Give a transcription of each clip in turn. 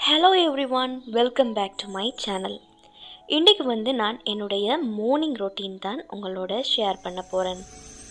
hello everyone welcome back to my channel இன்றைக்கு வந்து நான் என்னுடைய மார்னிங் ரொட்டீன் தான் உங்களோட ஷேர் பண்ண போகிறேன்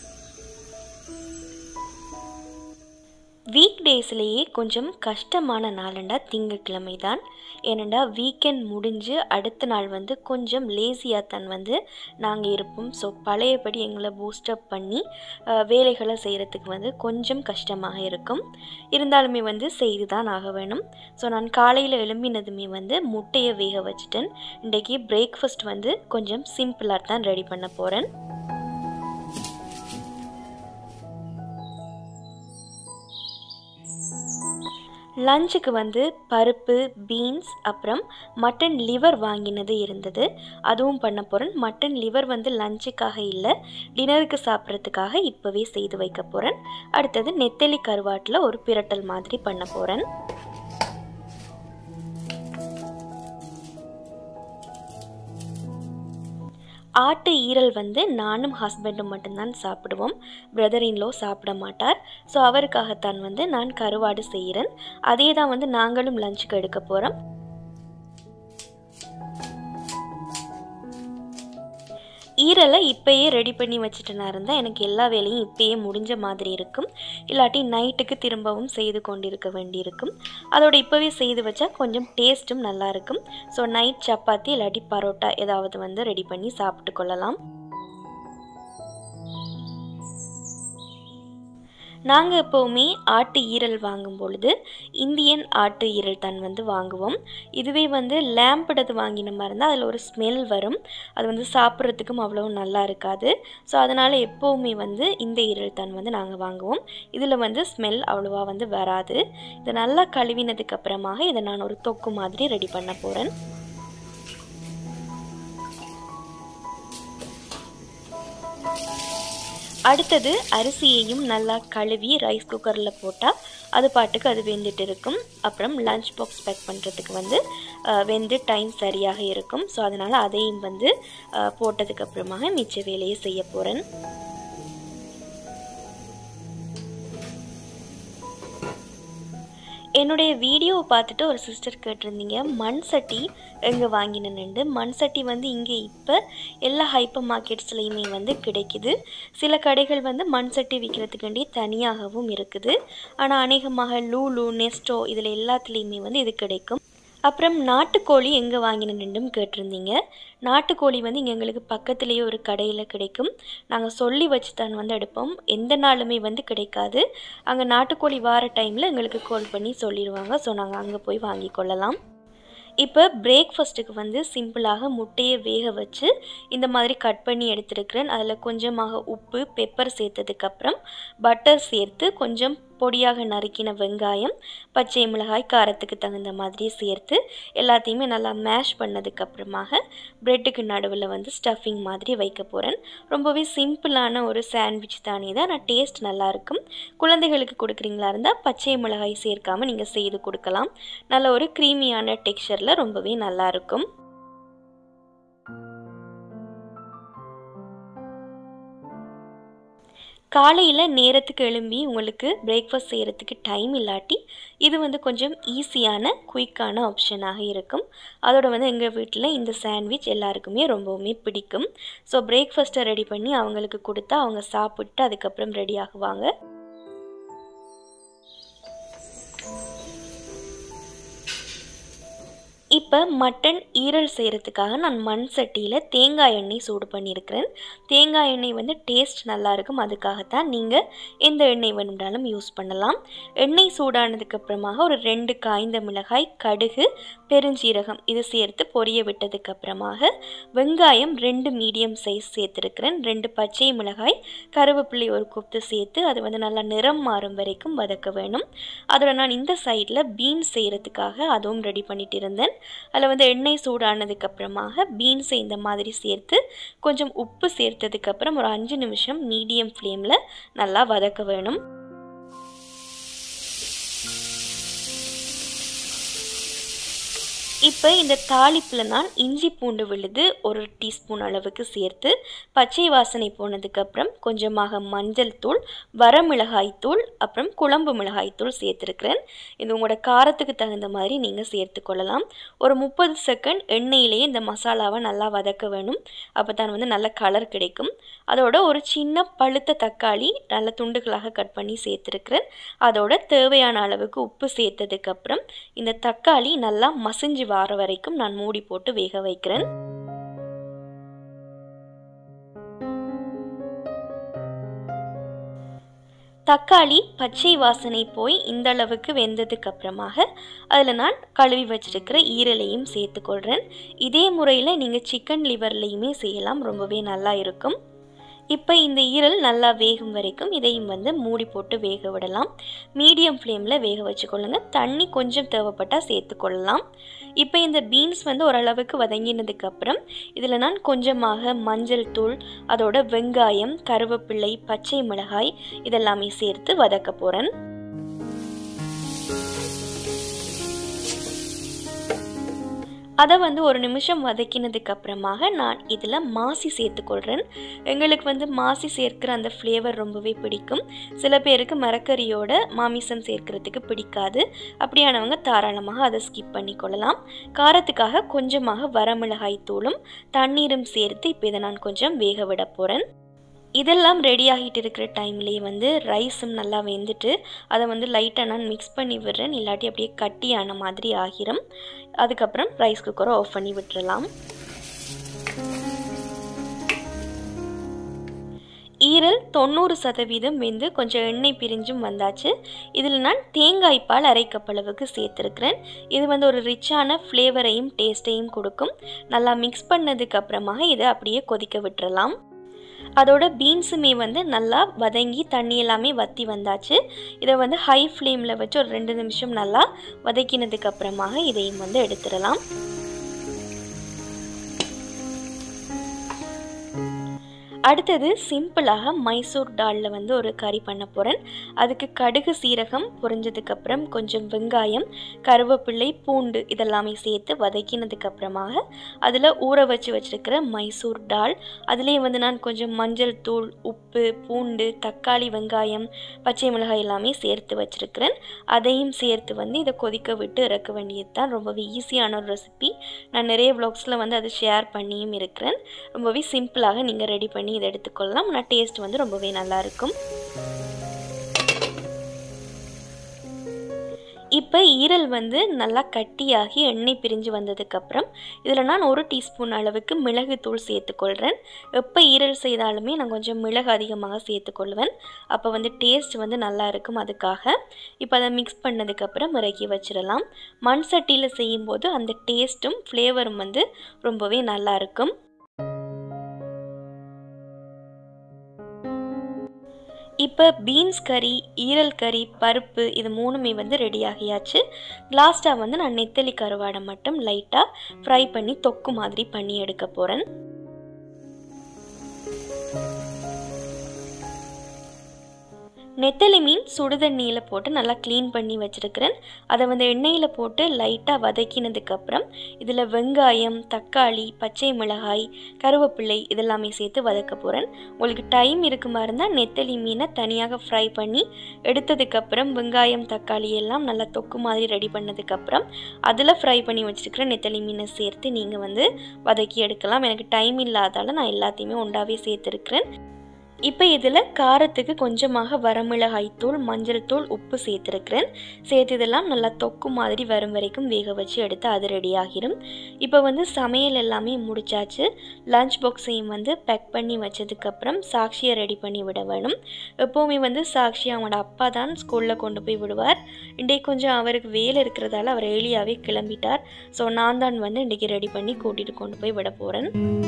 வீக் டேஸ்லேயே கொஞ்சம் கஷ்டமான நாளுண்டா திங்கட்கிழமை தான் ஏனெண்டா வீக்கெண்ட் முடிஞ்சு அடுத்த நாள் வந்து கொஞ்சம் லேசியாக தான் வந்து நாங்கள் இருப்போம் ஸோ பழையபடி எங்களை பூஸ்டப் பண்ணி அஹ், வேலைகளை செய்கிறதுக்கு வந்து கொஞ்சம் கஷ்டமாக இருக்கும் இருந்தாலுமே வந்து செய்து தான் ஆக வேணும் ஸோ நான் காலையில் எழும்பினதுமே வந்து முட்டையை வேக வச்சுட்டேன் இன்றைக்கி பிரேக்ஃபாஸ்ட் வந்து கொஞ்சம் சிம்பிளாக தான் ரெடி பண்ண போகிறேன் லஞ்சுக்கு வந்து பருப்பு பீன்ஸ் அப்புறம் மட்டன் லிவர் வாங்கினது இருந்தது அதுவும் பண்ண போகிறேன் மட்டன் லிவர் வந்து லஞ்சுக்காக இல்லை டின்னருக்கு சாப்பிட்றதுக்காக இப்போவே செய்து வைக்க போகிறேன் அடுத்தது நெத்தலி கருவாட்டில் ஒரு பிரட்டல் மாதிரி பண்ண போகிறேன் ஆட்டு ஈரல் வந்து நானும் ஹஸ்பண்டும் மட்டும்தான் சாப்பிடுவோம் பிரதர் இன்லோ சாப்பிட மாட்டார் ஸோ அவருக்காகத்தான் வந்து நான் கருவாடு செய்கிறேன் அதே தான் வந்து நாங்களும் லஞ்சுக்கு எடுக்க போகிறோம் ஈரலை இப்போயே ரெடி பண்ணி வச்சுட்டுனா இருந்தால் எனக்கு எல்லா வேலையும் இப்போயே முடிஞ்ச மாதிரி இருக்கும் இல்லாட்டி நைட்டுக்கு திரும்பவும் செய்து கொண்டிருக்க வேண்டியிருக்கும் அதோட இப்போவே செய்து வச்சா கொஞ்சம் டேஸ்ட்டும் நல்லா இருக்கும் ஸோ நைட் சப்பாத்தி இல்லாட்டி பரோட்டா ஏதாவது வந்து ரெடி பண்ணி சாப்பிட்டு கொள்ளலாம் நாங்கள் எப்போவுமே ஆட்டு ஈரல் வாங்கும் பொழுது இந்தியன் ஆட்டு ஈரல் தான் வந்து வாங்குவோம் இதுவே வந்து லேம்படது வாங்கின மாதிரி இருந்தால் அதில் ஒரு ஸ்மெல் வரும் அது வந்து சாப்பிட்றதுக்கும் அவ்வளோ நல்லா இருக்காது ஸோ அதனால் எப்போவுமே வந்து இந்த ஈரல் தான் வந்து நாங்கள் வாங்குவோம் இதில் வந்து ஸ்மெல் அவ்வளோவா வந்து வராது இதை நல்லா கழுவினதுக்கு அப்புறமாக இதை நான் ஒரு தொக்கு மாதிரி ரெடி பண்ண போகிறேன் அடுத்தது அரிசியையும் நல்லா கழுவி ரைஸ் குக்கரில் போட்டால் அது பாட்டுக்கு அது வெந்துட்டு இருக்கும் அப்புறம் லஞ்ச் பாக்ஸ் பேக் பண்ணுறதுக்கு வந்து அஹ், வெந்து டைம் சரியாக இருக்கும் ஸோ அதனால் அதையும் வந்து அஹ், போட்டதுக்கு அப்புறமாக மிச்ச வேலையை செய்ய போகிறேன் என்னுடைய வீடியோவை பார்த்துட்டு ஒரு சிஸ்டர் கேட்டிருந்தீங்க மண் சட்டி எங்கே வாங்கினேன்னு மண் சட்டி வந்து இங்கே இப்போ எல்லா ஹைப்பர் மார்க்கெட்ஸ்லேயுமே வந்து கிடைக்குது சில கடைகள் வந்து மண் சட்டி விற்கிறதுக்காண்டி தனியாகவும் இருக்குது ஆனால் அநேகமாக லூலு நெஸ்டோ இதில் எல்லாத்துலேயுமே வந்து இது கிடைக்கும் அப்புறம் நாட்டுக்கோழி எங்கே வாங்கினேன்னும் கேட்டிருந்தீங்க நாட்டுக்கோழி வந்து இங்கே எங்களுக்கு பக்கத்துலேயே ஒரு கடையில் கிடைக்கும் நாங்கள் சொல்லி வச்சு தான் வந்து எடுப்போம் எந்த நாளுமே வந்து கிடைக்காது அங்கே நாட்டுக்கோழி வார டைமில் எங்களுக்கு கால் பண்ணி சொல்லிடுவாங்க ஸோ நாங்கள் அங்கே போய் வாங்கி கொள்ளலாம் இப்போ பிரேக்ஃபாஸ்ட்டுக்கு வந்து சிம்பிளாக முட்டையை வேக வச்சு இந்த மாதிரி கட் பண்ணி எடுத்துருக்கிறேன் அதில் கொஞ்சமாக உப்பு பெப்பர் சேர்த்ததுக்கப்புறம் பட்டர் சேர்த்து கொஞ்சம் பொடியாக நறுக்கின வெங்காயம் பச்சை மிளகாய் காரத்துக்கு தகுந்த மாதிரி சேர்த்து எல்லாத்தையுமே நல்லா மேஷ் பண்ணதுக்கப்புறமாக ப்ரெட்டுக்கு நடுவில் வந்து ஸ்டஃபிங் மாதிரி வைக்க போகிறேன் ரொம்பவே சிம்பிளான ஒரு சாண்ட்விச் தானே தான் நான் டேஸ்ட் நல்லாயிருக்கும் குழந்தைகளுக்கு கொடுக்குறீங்களா இருந்தால் பச்சை மிளகாய் சேர்க்காமல் நீங்கள் செய்து கொடுக்கலாம் நல்ல ஒரு க்ரீமியான டெக்ஸ்சரில் ரொம்பவே நல்லாயிருக்கும் காலையில் நேரத்துக்கு எழும்பி உங்களுக்கு பிரேக்ஃபாஸ்ட் செய்கிறதுக்கு டைம் இல்லாட்டி இது வந்து கொஞ்சம் ஈஸியான குயிக்கான ஆப்ஷனாக இருக்கும் அதோட வந்து எங்கள் வீட்டில் இந்த சாண்ட்விச் எல்லாருக்குமே ரொம்பவுமே பிடிக்கும் ஸோ பிரேக்ஃபாஸ்ட்டை ரெடி பண்ணி அவங்களுக்கு கொடுத்தா அவங்க சாப்பிட்டு அதுக்கப்புறம் ரெடி ஆகுவாங்க இப்போ மட்டன் ஈரல் செய்கிறதுக்காக நான் மண் சட்டியில் தேங்காய் எண்ணெய் சூடு பண்ணியிருக்கிறேன் தேங்காய் எண்ணெய் வந்து டேஸ்ட் நல்லா இருக்கும் அதுக்காகத்தான் நீங்கள் எந்த எண்ணெய் வேணும்னாலும் யூஸ் பண்ணலாம் எண்ணெய் சூடானதுக்கு அப்புறமாக ஒரு ரெண்டு காய்ந்த மிளகாய் கடுகு பெருஞ்சீரகம் இது சேர்த்து பொரிய விட்டதுக்கு அப்புறமாக வெங்காயம் ரெண்டு மீடியம் சைஸ் சேர்த்துருக்கிறேன் ரெண்டு பச்சை மிளகாய் கருவேப்பிலை ஒரு கொத்து சேர்த்து அது வந்து நல்லா நிறம் மாறும் வரைக்கும் வதக்க வேணும் அதோட நான் இந்த சைடில் பீன்ஸ் செய்கிறதுக்காக அதுவும் ரெடி பண்ணிட்டு இருந்தேன் அதில் வந்து எண்ணெய் சூடானதுக்கு அப்புறமாக பீன்ஸை இந்த மாதிரி சேர்த்து கொஞ்சம் உப்பு சேர்த்ததுக்கப்புறம் ஒரு அஞ்சு நிமிஷம் மீடியம் ஃப்ளேமில் நல்லா வதக்க வேணும் இப்போ இந்த தாளிப்பில் நான் இஞ்சி பூண்டு விழுது ஒரு டீஸ்பூன் அளவுக்கு சேர்த்து பச்சை வாசனை போனதுக்கப்புறம் கொஞ்சமாக மஞ்சள் தூள் வரமிளகாய் தூள் அப்புறம் குழம்பு மிளகாய் தூள் சேர்த்துருக்கிறேன் இது உங்களோட காரத்துக்கு தகுந்த மாதிரி நீங்கள் சேர்த்துக்கொள்ளலாம் ஒரு முப்பது செகண்ட் எண்ணெயிலேயே இந்த மசாலாவை நல்லா வதக்க வேணும் அப்போ தான் வந்து நல்ல கலர் கிடைக்கும் அதோட ஒரு சின்ன பழுத்த தக்காளி நல்ல துண்டுகளாக கட் பண்ணி சேர்த்துருக்கிறேன் அதோட தேவையான அளவுக்கு உப்பு சேர்த்ததுக்கப்புறம் இந்த தக்காளி நல்லா மசிஞ்சு வார வரைக்கும் நான் மூடி போட்டு வேக வைக்கிறேன் தக்காளி பச்சை வாசனை போய் இந்த அளவுக்கு வெந்ததுக்கு அப்புறமாக அதில் நான் கழுவி வச்சிருக்கிற ஈரலையும் சேர்த்துக்கொள்கிறேன் இதே முறையில் நீங்கள் சிக்கன் லிவர்லேயுமே செய்யலாம் ரொம்பவே நல்லா இருக்கும் இப்போ இந்த ஈரல் நல்லா வேகும் வரைக்கும் இதையும் வந்து மூடி போட்டு வேக விடலாம் மீடியம் ஃப்ளேமில் வேக வச்சுக்கொள்ளுங்க தண்ணி கொஞ்சம் தேவைப்பட்டால் சேர்த்துக்கொள்ளலாம் இப்போ இந்த பீன்ஸ் வந்து ஓரளவுக்கு வதங்கினதுக்கப்புறம் இதில் நான் கொஞ்சமாக மஞ்சள் தூள் அதோட வெங்காயம் கருவேப்பிள்ளை பச்சை மிளகாய் இதெல்லாமே சேர்த்து வதக்க போகிறேன் அதை வந்து ஒரு நிமிஷம் வதக்கினதுக்கு அப்புறமாக நான் இதில் மாசி சேர்த்துக்கொள்கிறேன் எங்களுக்கு வந்து மாசி சேர்க்கிற அந்த ஃப்ளேவர் ரொம்பவே பிடிக்கும் சில பேருக்கு மரக்கறியோட மாமிசம் சேர்க்கறதுக்கு பிடிக்காது அப்படியானவங்க தாராளமாக அதை ஸ்கிப் பண்ணிக்கொள்ளலாம் காரத்துக்காக கொஞ்சமாக வரமிளகாய் தூளும் தண்ணீரும் சேர்த்து இப்போ இதை நான் கொஞ்சம் வேக விட போகிறேன் இதெல்லாம் ரெடி ஆகிட்டு இருக்கிற டைம்லேயே வந்து ரைஸும் நல்லா வெந்துட்டு அதை வந்து லைட்டாக நான் மிக்ஸ் பண்ணி விடுறேன் இல்லாட்டி அப்படியே கட்டியான மாதிரி ஆகிரும் அதுக்கப்புறம் ரைஸ் குக்கரை ஆஃப் பண்ணி விட்டுறலாம் ஈரல் தொண்ணூறு சதவீதம் வெந்து கொஞ்சம் எண்ணெய் பிரிஞ்சும் வந்தாச்சு இதில் நான் தேங்காய் பால் அரை கப் அளவுக்கு சேர்த்துருக்கிறேன் இது வந்து ஒரு ரிச்சான ஃப்ளேவரையும் டேஸ்ட்டையும் கொடுக்கும் நல்லா மிக்ஸ் பண்ணதுக்கு அப்புறமாக இதை அப்படியே கொதிக்க விட்டுறலாம் அதோட பீன்ஸுமே வந்து நல்லா வதங்கி தண்ணி எல்லாமே வற்றி வந்தாச்சு இதை வந்து ஹை ஃப்ளேமில் வச்சு ஒரு ரெண்டு நிமிஷம் நல்லா வதக்கினதுக்கு அப்புறமாக இதையும் வந்து எடுத்துடலாம் அடுத்தது சிம்பிளாக மைசூர் டாலில் வந்து ஒரு கறி பண்ண போகிறேன் அதுக்கு கடுகு சீரகம் பொரிஞ்சதுக்கப்புறம் கொஞ்சம் வெங்காயம் கருவேப்பிள்ளை பூண்டு இதெல்லாமே சேர்த்து வதக்கினதுக்கு அப்புறமாக அதில் ஊற வச்சு வச்சுருக்கிற மைசூர் டால் அதுலேயே வந்து நான் கொஞ்சம் மஞ்சள் தூள் உப்பு பூண்டு தக்காளி வெங்காயம் பச்சை மிளகாய் எல்லாமே சேர்த்து வச்சுருக்கிறேன் அதையும் சேர்த்து வந்து இதை கொதிக்க விட்டு இறக்க வேண்டியது தான் ரொம்பவே ஈஸியான ஒரு ரெசிபி நான் நிறைய வ்ளாக்ஸில் வந்து அதை ஷேர் பண்ணியும் இருக்கிறேன் ரொம்பவே சிம்பிளாக நீங்கள் ரெடி பண்ணி இதை எடுத்துக்கொள்ளலாம் ஆனால் டேஸ்ட் வந்து ரொம்பவே நல்லாயிருக்கும் இப்போ ஈரல் வந்து நல்லா கட்டியாகி எண்ணெய் பிரிஞ்சு வந்ததுக்கப்புறம் இதில் நான் ஒரு டீஸ்பூன் அளவுக்கு மிளகு தூள் சேர்த்துக்கொள்கிறேன் எப்போ ஈரல் செய்தாலுமே நான் கொஞ்சம் மிளகு அதிகமாக சேர்த்துக்கொள்வேன் அப்போ வந்து டேஸ்ட் வந்து நல்லா இருக்கும் அதுக்காக இப்போ அதை மிக்ஸ் பண்ணதுக்கப்புறம் இறக்கி வச்சிடலாம் மண் சட்டியில் செய்யும்போது அந்த டேஸ்ட்டும் ஃப்ளேவரும் வந்து ரொம்பவே நல்லா இருக்கும் இப்போ பீன்ஸ் கறி ஈரல் கறி பருப்பு இது மூணுமே வந்து ரெடி ஆகியாச்சு லாஸ்ட்டாக வந்து நான் நெத்தலி கருவாடை மட்டும் லைட்டாக ஃப்ரை பண்ணி தொக்கு மாதிரி பண்ணி எடுக்க போகிறேன் நெத்தலி மீன் சுடுதண்ணியில் போட்டு நல்லா க்ளீன் பண்ணி வச்சுருக்கிறேன் அதை வந்து எண்ணெயில் போட்டு லைட்டாக வதக்கினதுக்கப்புறம் இதில் வெங்காயம் தக்காளி பச்சை மிளகாய் கருவேப்பிள்ளை இதெல்லாமே சேர்த்து வதக்க போகிறேன் உங்களுக்கு டைம் இருக்குமா இருந்தால் நெத்தலி மீனை தனியாக ஃப்ரை பண்ணி எடுத்ததுக்கப்புறம் வெங்காயம் தக்காளி எல்லாம் நல்லா தொக்கு மாதிரி ரெடி பண்ணதுக்கப்புறம் அதில் ஃப்ரை பண்ணி வச்சுருக்கிற நெத்தலி மீனை சேர்த்து நீங்கள் வந்து வதக்கி எடுக்கலாம் எனக்கு டைம் இல்லாதால நான் எல்லாத்தையுமே ஒன்றாவே சேர்த்துருக்கிறேன் இப்போ இதில் காரத்துக்கு கொஞ்சமாக வரமிளகாய் தூள் மஞ்சள் தூள் உப்பு சேர்த்துருக்கிறேன் சேர்த்து இதெல்லாம் நல்லா தொக்கு மாதிரி வரும் வரைக்கும் வேக வச்சு எடுத்து அது ரெடி ஆகிரும் இப்போ வந்து சமையல் எல்லாமே முடிச்சாச்சு லஞ்ச் பாக்ஸையும் வந்து பேக் பண்ணி வச்சதுக்கப்புறம் சாக்ஷியை ரெடி பண்ணி விட வேணும் எப்போவுமே வந்து சாக்ஷி அவனோட அப்பா தான் ஸ்கூலில் கொண்டு போய் விடுவார் இன்றைக்கு கொஞ்சம் அவருக்கு வேலை இருக்கிறதால அவர் ஏர்லியாகவே கிளம்பிட்டார் ஸோ நான் தான் வந்து இன்றைக்கி ரெடி பண்ணி கூட்டிகிட்டு கொண்டு போய் விட போகிறேன்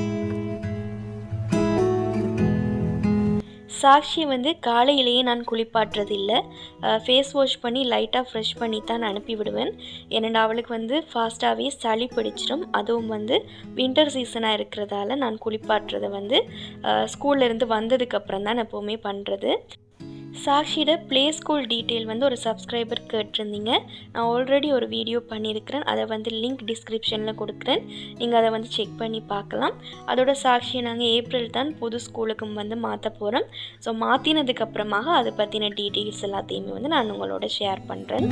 சாக்ஷியை வந்து காலையிலேயே நான் குளிப்பாட்டுறது இல்லை ஃபேஸ் வாஷ் பண்ணி லைட்டாக ஃப்ரெஷ் பண்ணி தான் அனுப்பி விடுவேன் ஏன்னா அவளுக்கு வந்து ஃபாஸ்ட்டாகவே சளி பிடிச்சிடும் அதுவும் வந்து வின்டர் சீசனாக இருக்கிறதால நான் குளிப்பாட்டுறதை வந்து ஸ்கூல்லேருந்து வந்ததுக்கப்புறம் தான் எப்போவுமே பண்ணுறது சாக்ஷியோட ப்ளே ஸ்கூல் டீட்டெயில் வந்து ஒரு சப்ஸ்கிரைபர் கேட்டிருந்தீங்க நான் ஆல்ரெடி ஒரு வீடியோ பண்ணியிருக்கிறேன் அதை வந்து லிங்க் டிஸ்கிரிப்ஷனில் கொடுக்குறேன் நீங்கள் அதை வந்து செக் பண்ணி பார்க்கலாம் அதோட சாக்ஷியை நாங்கள் ஏப்ரல் தான் புது ஸ்கூலுக்கும் வந்து மாற்ற போகிறோம் ஸோ மாற்றினதுக்கு அப்புறமாக அதை பற்றின டீட்டெயில்ஸ் எல்லாத்தையுமே வந்து நான் உங்களோட ஷேர் பண்ணுறேன்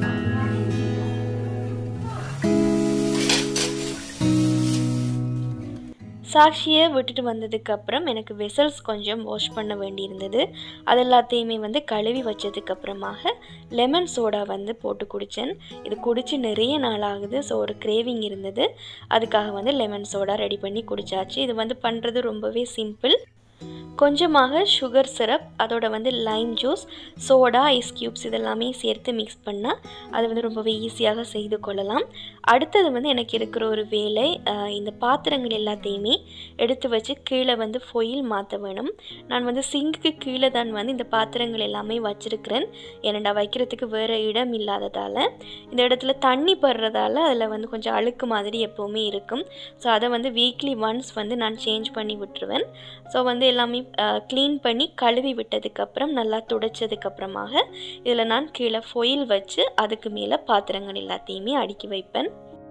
சாக்ஷியை விட்டுட்டு வந்ததுக்கப்புறம் எனக்கு வெசல்ஸ் கொஞ்சம் வாஷ் பண்ண வேண்டியிருந்தது அது எல்லாத்தையுமே வந்து கழுவி வச்சதுக்கப்புறமாக லெமன் சோடா வந்து போட்டு குடித்தேன் இது குடித்து நிறைய நாள் ஆகுது ஸோ ஒரு கிரேவிங் இருந்தது அதுக்காக வந்து லெமன் சோடா ரெடி பண்ணி குடித்தாச்சு இது வந்து பண்ணுறது ரொம்பவே சிம்பிள் கொஞ்சமாக சுகர் சிரப் அதோட வந்து lime juice soda ice cubes இதெல்லாமே சேர்த்து மிக்ஸ் பண்ணால் அது வந்து ரொம்பவே ஈஸியாக செய்து கொள்ளலாம் அடுத்தது வந்து எனக்கு இருக்கிற ஒரு வேலை இந்த பாத்திரங்கள் எல்லாத்தையுமே எடுத்து வச்சு கீழே வந்து ஃபொயில் மாற்ற வேணும் நான் வந்து சிங்குக்கு கீழே தான் வந்து இந்த பாத்திரங்கள் எல்லாமே வச்சுருக்கிறேன் ஏனண்டா வைக்கிறதுக்கு வேறு இடம் இல்லாததால் இந்த இடத்துல தண்ணி படுறதால அதில் வந்து கொஞ்சம் அழுக்கு மாதிரி எப்போவுமே இருக்கும் ஸோ அதை வந்து வீக்லி ஒன்ஸ் வந்து நான் சேஞ்ச் பண்ணி விட்டுருவேன் ஸோ வந்து எல்லாமே க்ளீன் பண்ணி கழுவி விட்டதுக்கப்புறம் நல்லா துடைச்சதுக்கப்புறமாக இதில் நான் கீழே ஃபொயில் வச்சு அதுக்கு மேலே பாத்திரங்கள் எல்லாத்தையுமே அடுக்கி வைப்பேன்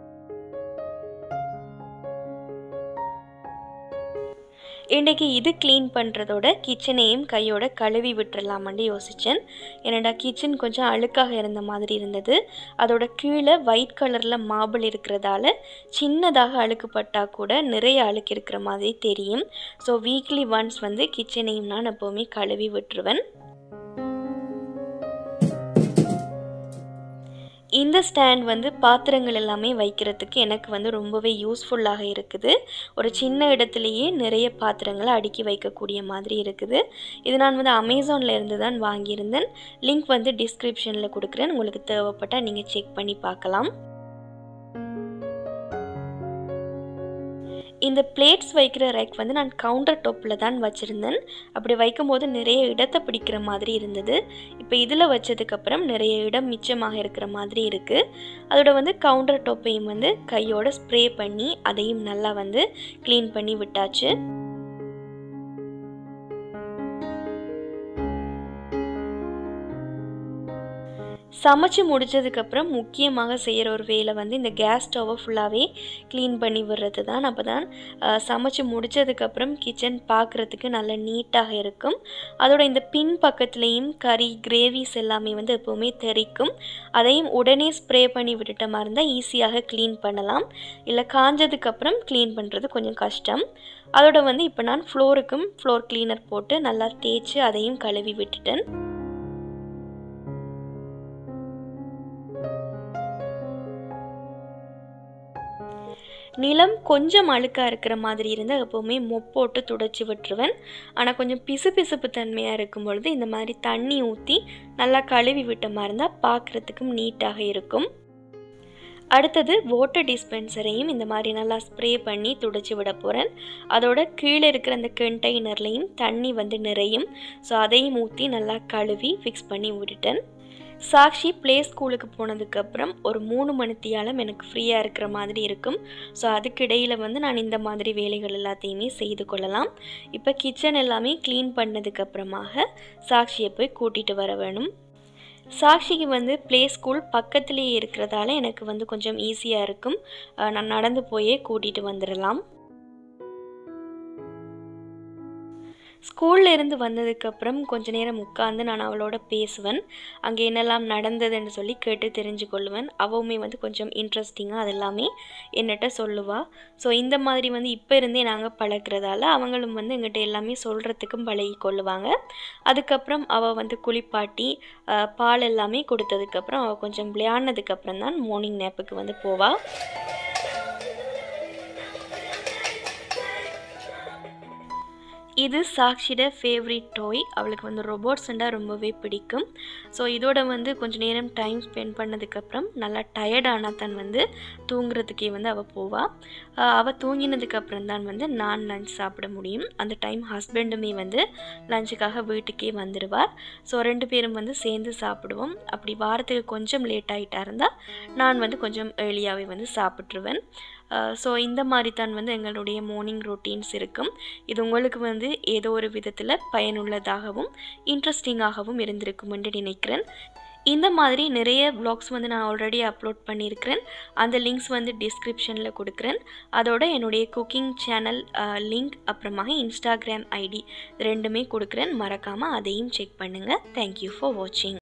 இன்றைக்கி இது க்ளீன் பண்ணுறதோட கிச்சனையும் கையோட கழுவி விட்டுறலாமான்னு யோசித்தேன் என்னடா கிச்சன் கொஞ்சம் அழுக்காக இருந்த மாதிரி இருந்தது அதோட கீழே ஒயிட் கலரில் மார்பிள் இருக்கிறதால சின்னதாக அழுக்குப்பட்டால் கூட நிறைய அழுக்கு இருக்கிற மாதிரி தெரியும் ஸோ வீக்லி ஒன்ஸ் வந்து கிச்சனையும் நான் எப்போவுமே கழுவி விட்டுருவேன் இந்த ஸ்டாண்ட் வந்து பாத்திரங்கள் எல்லாமே வைக்கிறதுக்கு எனக்கு வந்து ரொம்பவே யூஸ்ஃபுல்லாக இருக்குது ஒரு சின்ன இடத்துலையே நிறைய பாத்திரங்களை அடுக்கி வைக்கக்கூடிய மாதிரி இருக்குது இது நான் வந்து அமேசானில் இருந்து தான் வாங்கியிருந்தேன் லிங்க் வந்து டிஸ்கிரிப்ஷனில் கொடுக்குறேன் உங்களுக்கு தேவைப்பட்டால் நீங்கள் செக் பண்ணி பார்க்கலாம் இந்த பிளேட்ஸ் வைக்கிற ரேக் வந்து நான் கவுண்டர் டாப்பில் தான் வச்சுருந்தேன் அப்படி வைக்கும்போது நிறைய இடத்தை பிடிக்கிற மாதிரி இருந்தது இப்போ இதில் வச்சதுக்கப்புறம் நிறைய இடம் மிச்சமாக இருக்கிற மாதிரி இருக்குது அதோட வந்து கவுண்டர் டாப்பையும் வந்து கையோட ஸ்ப்ரே பண்ணி அதையும் நல்லா வந்து க்ளீன் பண்ணி விட்டாச்சு சமைச்சு முடித்ததுக்கப்புறம் முக்கியமாக செய்கிற ஒரு வேலை வந்து இந்த கேஸ் ஸ்டவ்வை ஃபுல்லாகவே க்ளீன் பண்ணி விடுறது தான் அப்போ தான் சமைச்சு முடித்ததுக்கப்புறம் கிச்சன் பார்க்குறதுக்கு நல்ல நீட்டாக இருக்கும் அதோட இந்த பின் பக்கத்துலேயும் கறி கிரேவிஸ் எல்லாமே வந்து எப்போவுமே தெரிக்கும் அதையும் உடனே ஸ்ப்ரே பண்ணி விட்டுட்ட மாதிரி இருந்தால் ஈஸியாக க்ளீன் பண்ணலாம் இல்லை காஞ்சதுக்கப்புறம் க்ளீன் பண்ணுறது கொஞ்சம் கஷ்டம் அதோட வந்து இப்போ நான் ஃப்ளோருக்கும் ஃப்ளோர் க்ளீனர் போட்டு நல்லா தேய்ச்சி அதையும் கழுவி விட்டுட்டேன் நிலம் கொஞ்சம் அழுக்காக இருக்கிற மாதிரி இருந்தால் எப்போவுமே மொப்போட்டு துடைச்சி விட்டுருவேன் ஆனால் கொஞ்சம் பிசு பிசுப்பு தன்மையாக இருக்கும் பொழுது இந்த மாதிரி தண்ணி ஊற்றி நல்லா கழுவி விட்ட மாதிரி இருந்தால் பார்க்குறதுக்கும் நீட்டாக இருக்கும் அடுத்தது வாட்டர் டிஸ்பென்சரையும் இந்த மாதிரி நல்லா ஸ்ப்ரே பண்ணி துடைச்சி விட போகிறேன் அதோட கீழே இருக்கிற அந்த கண்டெய்னர்லேயும் தண்ணி வந்து நிறையும் ஸோ அதையும் ஊற்றி நல்லா கழுவி ஃபிக்ஸ் பண்ணி விட்டுட்டேன் சாக்ஷி ப்ளே ஸ்கூலுக்கு போனதுக்கப்புறம் ஒரு மூணு மணித்தியாலம் எனக்கு ஃப்ரீயாக இருக்கிற மாதிரி இருக்கும் ஸோ அதுக்கு இடையில் வந்து நான் இந்த மாதிரி வேலைகள் எல்லாத்தையுமே செய்து கொள்ளலாம் இப்போ கிச்சன் எல்லாமே க்ளீன் பண்ணதுக்கப்புறமாக சாக்ஷியை போய் கூட்டிகிட்டு வர வேணும் சாக்ஷிக்கு வந்து ப்ளே ஸ்கூல் பக்கத்துலேயே இருக்கிறதால எனக்கு வந்து கொஞ்சம் ஈஸியாக இருக்கும் நான் நடந்து போயே கூட்டிகிட்டு வந்துடலாம் ஸ்கூல்ல இருந்து வந்ததுக்கப்புறம் கொஞ்ச நேரம் உட்காந்து நான் அவளோட பேசுவேன் அங்கே என்னெல்லாம் நடந்ததுன்னு சொல்லி கேட்டு தெரிஞ்சு கொள்ளுவேன் அவவுமே வந்து கொஞ்சம் இன்ட்ரெஸ்டிங்காக அதெல்லாமே என்னட்ட சொல்லுவாள் ஸோ இந்த மாதிரி வந்து இப்போ இருந்தே நாங்கள் பழக்கிறதால அவங்களும் வந்து எங்கிட்ட எல்லாமே சொல்கிறதுக்கும் பழகி கொள்ளுவாங்க அதுக்கப்புறம் அவள் வந்து குளிப்பாட்டி பால் எல்லாமே கொடுத்ததுக்கப்புறம் அவள் கொஞ்சம் விளையாடினதுக்கப்புறம் தான் மார்னிங் நேப்புக்கு வந்து போவாள் இது சாக்ஷியோட ஃபேவரட் டாய் அவளுக்கு வந்து ரொபோட்ஸ்ண்டா ரொம்பவே பிடிக்கும் ஸோ இதோட வந்து கொஞ்சம் நேரம் டைம் ஸ்பெண்ட் பண்ணதுக்கப்புறம் நல்லா டயர்டானா தான் வந்து தூங்குறதுக்கே வந்து அவள் போவாள் அவள் தூங்கினதுக்கப்புறம் தான் வந்து நான் லஞ்ச் சாப்பிட முடியும் அந்த டைம் ஹஸ்பண்டுமே வந்து லஞ்சுக்காக வீட்டுக்கே வந்துடுவார் ஸோ ரெண்டு பேரும் வந்து சேர்ந்து சாப்பிடுவோம் அப்படி வாரத்துக்கு கொஞ்சம் லேட் ஆகிட்டா இருந்தால் நான் வந்து கொஞ்சம் ஏர்லியாகவே வந்து சாப்பிட்ருவேன் ஸோ இந்த மாதிரி தான் வந்து எங்களுடைய மார்னிங் ரொட்டீன்ஸ் இருக்கும் இது உங்களுக்கு வந்து ஏதோ ஒரு விதத்தில் பயனுள்ளதாகவும் இன்ட்ரெஸ்டிங்காகவும் இருந்திருக்கும் என்று நினைக்கிறேன் இந்த மாதிரி நிறைய வ்ளாக்ஸ் வந்து நான் ஆல்ரெடி அப்லோட் பண்ணியிருக்கிறேன் அந்த லிங்க்ஸ் வந்து டிஸ்கிரிப்ஷனில் கொடுக்குறேன் அதோட என்னுடைய குக்கிங் சேனல் லிங்க் அப்புறமாக இன்ஸ்டாகிராம் ஐடி ரெண்டுமே கொடுக்குறேன் மறக்காமல் அதையும் செக் பண்ணுங்கள் தேங்க்யூ ஃபார் வாட்சிங்